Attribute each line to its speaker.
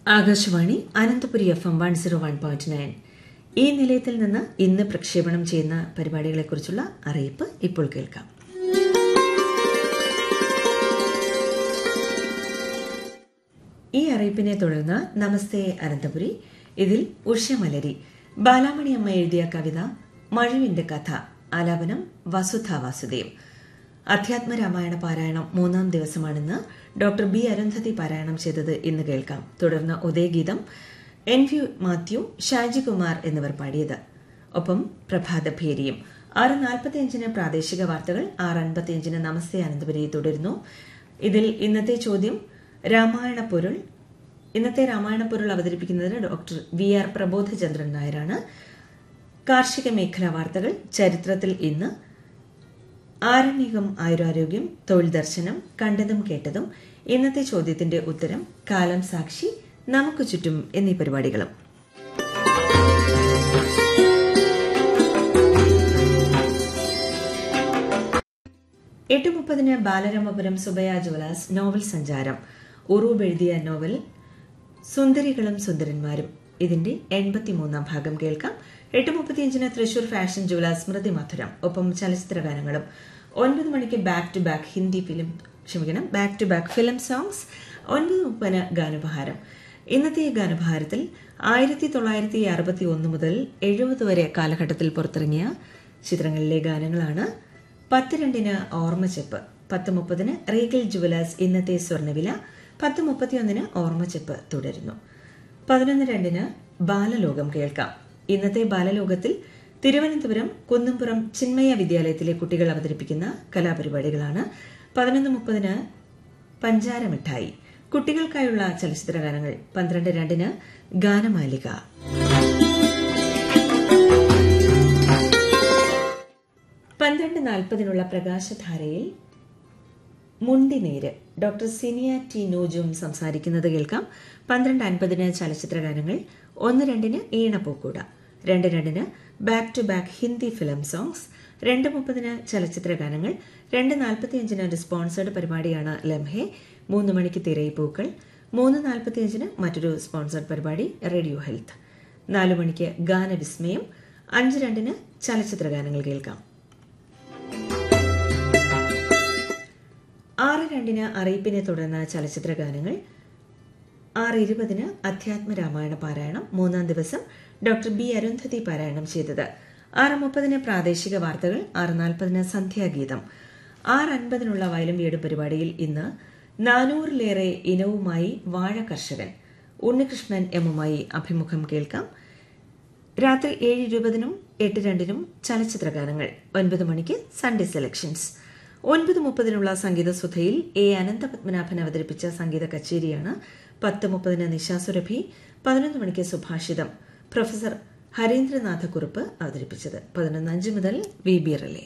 Speaker 1: Akashvani Ananthapuri F M one zero one point nine ഈ നിലയത്തിൽ നിന്ന് ഇന്ന് പ്രക്ഷേപണം ചെയ്യുന്ന പരിപാടികളെക്കുറിച്ചുള്ള അറിയിപ്പ് ഇപ്പോൾ കേൾക്കാം ഈ അറിയിപ്പിനെ തുടർന്ന് നമസ്തേ അനന്തപുരി ഇതിൽ ഉഷമലരി ബാലാമണി അമ്മ എഴുതിയ കവിത മഴവിന്റെ കഥ ആലാപനം വസുധ വാസുദേവ് അധ്യാത്മ രാമായണ പാരായണം മൂന്നാം ദിവസമാണെന്ന് ഡോക്ടർ ബി അരുന്ധതി പാരായണം ചെയ്തത് ഇന്ന് കേൾക്കാം തുടർന്ന് ഉദയഗീതം എൻ വി മാത്യു ഷാജികുമാർ എന്നിവർ പാടിയത് ഒപ്പം പ്രഭാതഭേരിയും ആറ് നാൽപ്പത്തിയഞ്ചിന് പ്രാദേശിക വാർത്തകൾ ആറ് അൻപത്തിയഞ്ചിന് നമസ്തേ അനന്തപുരി തുടരുന്നു ഇതിൽ ഇന്നത്തെ ചോദ്യം രാമായണ പൊരുൾ ഇന്നത്തെ രാമായണ പൊരുൾ അവതരിപ്പിക്കുന്നത് ഡോക്ടർ വി ആർ പ്രബോധചന്ദ്രൻ നായരാണ് കാർഷിക മേഖലാ വാർത്തകൾ ചരിത്രത്തിൽ ഇന്ന് ആരണ്യകം ആയുരാരോഗ്യം തൊഴിൽ ദർശനം കണ്ടതും കേട്ടതും ഇന്നത്തെ ചോദ്യത്തിന്റെ ഉത്തരം കാലം സാക്ഷി നമുക്ക് ചുറ്റും എന്നീ പരിപാടികളും എട്ട് മുപ്പതിന് ബാലരാമപുരം സുബയ ജ്വലാസ് നോവൽ സഞ്ചാരം ഉറൂബ് എഴുതിയ നോവൽ സുന്ദരികളും സുന്ദരന്മാരും ഇതിന്റെ എൺപത്തിമൂന്നാം ഭാഗം കേൾക്കാം എട്ട് മുപ്പത്തിയഞ്ചിന് തൃശൂർ ഫാഷൻ ജ്വലാസ് സ്മൃതി മധുരം ഒപ്പം ചലച്ചിത്ര ഗാനങ്ങളും ഒൻപത് മണിക്ക് back to back Hindi film ക്ഷമിക്കണം back to back film songs ഒൻപത് മുപ്പതിന് ഗാനോപഹാരം ഇന്നത്തെ ഗാനോപഹാരത്തിൽ ആയിരത്തി തൊള്ളായിരത്തി അറുപത്തി ഒന്ന് മുതൽ എഴുപത് വരെ കാലഘട്ടത്തിൽ പുറത്തിറങ്ങിയ ചിത്രങ്ങളിലെ ഗാനങ്ങളാണ് പത്ത് രണ്ടിന് ഓർമ്മച്ചെപ്പ് പത്ത് മുപ്പതിന് റീഗൽ ജുവലേഴ്സ് ഇന്നത്തെ സ്വർണ്ണവില പത്ത് മുപ്പത്തിയൊന്നിന് ഓർമ്മച്ചെപ്പ് തുടരുന്നു പതിനൊന്ന് രണ്ടിന് ബാലലോകം കേൾക്കാം ഇന്നത്തെ ബാലലോകത്തിൽ തിരുവനന്തപുരം കുന്നംപുറം ചിന്മയ വിദ്യാലയത്തിലെ കുട്ടികൾ അവതരിപ്പിക്കുന്ന കലാപരിപാടികളാണ് പതിനൊന്ന് മുപ്പതിന് പഞ്ചാര മിഠായി കുട്ടികൾക്കായുള്ള ചലച്ചിത്ര ഗാനങ്ങൾ പന്ത്രണ്ട് രണ്ടിന് ഗാനമാലിക പന്ത്രണ്ട് നാൽപ്പതിനുള്ള പ്രകാശധാരയിൽ മുണ്ടിനേര് ഡോക്ടർ സിനിയ ടി നോജും സംസാരിക്കുന്നത് കേൾക്കാം പന്ത്രണ്ട് അൻപതിന് ചലച്ചിത്ര ഗാനങ്ങൾ ഒന്ന് രണ്ടിന് ഈണപ്പൂക്കൂട രണ്ട് രണ്ടിന് back to back Hindi film songs രണ്ട് മുപ്പതിന് ചലച്ചിത്ര ഗാനങ്ങൾ രണ്ട് നാൽപ്പത്തിയഞ്ചിന് ഒരു സ്പോൺസേഡ് പരിപാടിയാണ് ലംഹെ മൂന്ന് മണിക്ക് തിരയിപ്പൂക്കൾ മൂന്ന് നാൽപ്പത്തിയഞ്ചിന് മറ്റൊരു സ്പോൺസേഡ് പരിപാടി റേഡിയോ ഹെൽത്ത് നാലു മണിക്ക് ഗാനവിസ്മയം അഞ്ച് രണ്ടിന് ചലച്ചിത്ര ഗാനങ്ങൾ കേൾക്കാം ആറ് രണ്ടിന് അറിയിപ്പിനെ തുടർന്ന് ചലച്ചിത്ര ഗാനങ്ങൾ ആറ് ഇരുപതിന് അധ്യാത്മ രാമായണ പാരായണം മൂന്നാം ദിവസം ഡോക്ടർ ബി അരുന്ധതി പാരായണം ചെയ്തത് ആറ് മുപ്പതിന് പ്രാദേശിക വാർത്തകൾ ആറ് നാൽപ്പതിന് സന്ധ്യാഗീതം ആറ് അൻപതിനുള്ള വയലും വീട് പരിപാടിയിൽ ഇന്ന് നാനൂറിലേറെ ഇനവുമായി വാഴ കർഷകൻ ഉണ്ണികൃഷ്ണൻ എമ്മുമായി അഭിമുഖം കേൾക്കാം രാത്രി ഏഴ് ഇരുപതിനും എട്ട് രണ്ടിനും ചലച്ചിത്ര ഗാനങ്ങൾ ഒൻപത് മണിക്ക് സൺഡേ സെലക്ഷൻസ് ഒൻപത് മുപ്പതിനുള്ള സംഗീത സുധയിൽ എ അനന്തപത്മനാഭൻ അവതരിപ്പിച്ച സംഗീത കച്ചേരിയാണ് പത്ത് മുപ്പതിന് നിശാസുരഭി പതിനൊന്ന് മണിക്ക് സുഭാഷിതം പ്രൊഫസർ ഹരീന്ദ്രനാഥ കുറുപ്പ് അവതരിപ്പിച്ചത് പതിനൊന്ന് അഞ്ച് മുതൽ വി ബി റിലേ